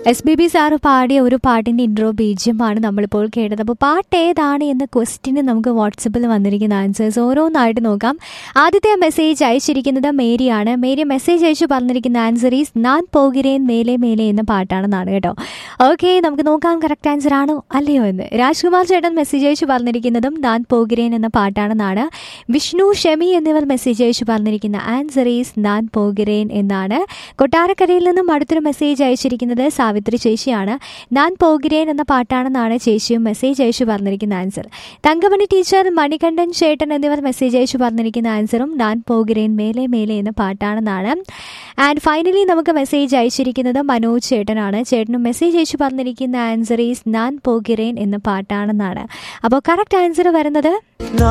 S B B sir പാടിയ ഒരു പാട്ടിൻ്റെ ഇൻട്രോ ബീജിയമാണ് നമ്മളിപ്പോൾ കേട്ടത് അപ്പോൾ പാട്ട് ഏതാണ് എന്ന ക്വസ്റ്റിന് നമുക്ക് വാട്സപ്പിൽ വന്നിരിക്കുന്ന ആൻസേഴ്സ് ഓരോന്നായിട്ട് നോക്കാം ആദ്യത്തെ മെസ്സേജ് അയച്ചിരിക്കുന്നത് മേരിയാണ് മേരി മെസ്സേജ് അയച്ചു പറഞ്ഞിരിക്കുന്ന ആൻസർ ഈസ് നാൻ പോകിരേൻ മേലെ മേലെ എന്ന പാട്ടാണെന്നാണ് കേട്ടോ ഓക്കെ നമുക്ക് നോക്കാം കറക്റ്റ് ആൻസർ ആണോ അല്ലയോ എന്ന് രാജ്കുമാർ ചേട്ടൻ മെസ്സേജ് അയച്ചു പറഞ്ഞിരിക്കുന്നതും നാൻ പോകിരേൻ എന്ന പാട്ടാണെന്നാണ് വിഷ്ണു ഷെമി എന്നിവർ മെസ്സേജ് അയച്ചു പറഞ്ഞിരിക്കുന്ന ആൻസർ ഈസ് നാൻ പോകിരേൻ എന്നാണ് കൊട്ടാരക്കരയിൽ നിന്നും അടുത്തൊരു മെസ്സേജ് അയച്ചിരിക്കുന്നത് സാവിത്രി ചേച്ചിയാണ് ഞാൻ പോകിരേൻ എന്ന പാട്ടാണെന്നാണ് ചേച്ചിയും മെസ്സേജ് അയച്ചു പറഞ്ഞിരിക്കുന്ന ആൻസർ തങ്കമണി ടീച്ചർ മണികണ്ഠൻ ചേട്ടൻ എന്നിവർ മെസ്സേജ് അയച്ചു പറഞ്ഞിരിക്കുന്ന ആൻസറും ഞാൻ പോകിരേൻ മേലെ മേലെ എന്ന പാട്ടാണെന്നാണ് ആൻഡ് ഫൈനലി നമുക്ക് മെസ്സേജ് അയച്ചിരിക്കുന്നത് മനോജ് ചേട്ടനാണ് ചേട്ടനും മെസ്സേജ് അയച്ചു പറഞ്ഞിരിക്കുന്ന ആൻസർ ഈസ് ഞാൻ പോകിരേൻ എന്ന പാട്ടാണെന്നാണ് അപ്പോൾ കറക്റ്റ് ആൻസർ വരുന്നത്